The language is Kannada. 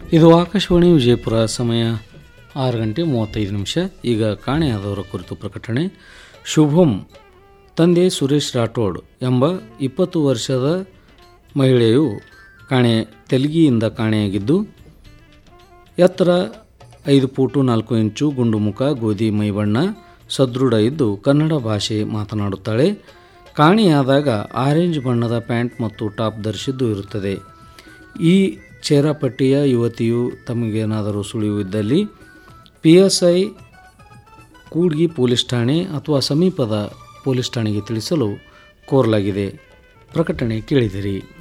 ಇದು ಆಕಾಶವಾಣಿ ವಿಜಯಪುರ ಸಮಯ ಆರು ಗಂಟೆ ಮೂವತ್ತೈದು ನಿಮಿಷ ಈಗ ಕಾಣೆಯಾದವರ ಕುರಿತು ಪ್ರಕಟಣೆ ಶುಭಂ ತಂದೆ ಸುರೇಶ್ ರಾಠೋಡ್ ಎಂಬ ಇಪ್ಪತ್ತು ವರ್ಷದ ಮಹಿಳೆಯು ಕಾಣೆ ತೆಲುಗಿಯಿಂದ ಕಾಣೆಯಾಗಿದ್ದು ಎತ್ತರ ಐದು ಫೂಟು ನಾಲ್ಕು ಇಂಚು ಗುಂಡು ಮುಖ ಗೋಧಿ ಮೈಬಣ್ಣ ಸದೃಢ ಇದ್ದು ಕನ್ನಡ ಭಾಷೆ ಮಾತನಾಡುತ್ತಾಳೆ ಕಾಣೆಯಾದಾಗ ಆರೆಂಜ್ ಬಣ್ಣದ ಪ್ಯಾಂಟ್ ಮತ್ತು ಟಾಪ್ ಧರಿಸಿದ್ದು ಇರುತ್ತದೆ ಈ ಚೇರಾಪಟ್ಟಿಯ ಯುವತಿಯು ತಮಗೇನಾದರೂ ಸುಳಿವು ಇದ್ದಲ್ಲಿ P S I Kudgi police ಠಾಣೆ ಅಥವಾ ಸಮೀಪದ ಪೊಲೀಸ್ ಠಾಣೆಗೆ ತಿಳಿಸಲು ಕೋರಲಾಗಿದೆ ಪ್ರಕಟಣೆ ಕೇಳಿದಿರಿ